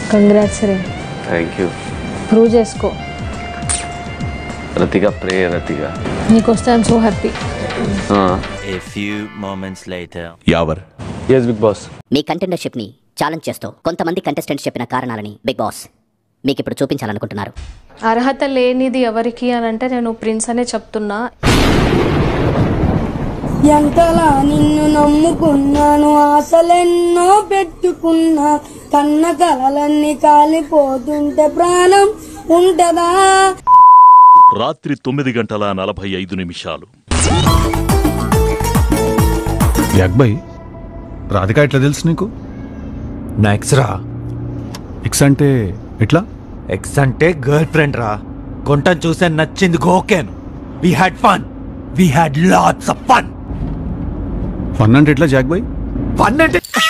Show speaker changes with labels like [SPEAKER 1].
[SPEAKER 1] Congrats రే
[SPEAKER 2] thank you
[SPEAKER 1] prove చేసుకో
[SPEAKER 2] రతిగా ప్రే రతిగా
[SPEAKER 1] నీకు వస్తే I'm so happy
[SPEAKER 3] A few moments later.
[SPEAKER 4] Yawar
[SPEAKER 2] ఎస్ బిగ్ బాస్
[SPEAKER 5] మీ కంటెండర్షిప్ ని ఛాలెంజ్ చేస్తూ కొంతమంది కంటెస్టెంట్స్ చెప్పిన కారణాలని బిగ్ బాస్ మీకు ఇప్పుడు చూపించాలనుకుంటున్నారు
[SPEAKER 1] అర్హత లేనిది ఎవరికి అని అంటే నేను ప్రిన్స్ అనే చెప్తున్నా
[SPEAKER 6] ఎంతలా నిన్ను నమ్ముకున్నాను ఆశలెన్నో పెట్టుకున్నా కన్న కలలన్నీ కాలిపోతుంటే ప్రాణం ఉంటదా
[SPEAKER 4] రాత్రి తొమ్మిది గంటల నలభై ఐదు నిమిషాలు
[SPEAKER 7] యాక్బాయ్ రాధిక ఎట్లా తెలుసు నీకు
[SPEAKER 8] నా ఎక్స్ రా
[SPEAKER 7] ఎక్స్ అంటే ఎట్లా
[SPEAKER 8] ఎక్స్ అంటే గర్ల్ ఫ్రెండ్ రా కొంటను చూసే నచ్చింది ఓకేను we had fun we had lots of fun
[SPEAKER 7] fun అంటే ఎట్లా జాక్ బాయ్
[SPEAKER 8] ఫన్ అంటే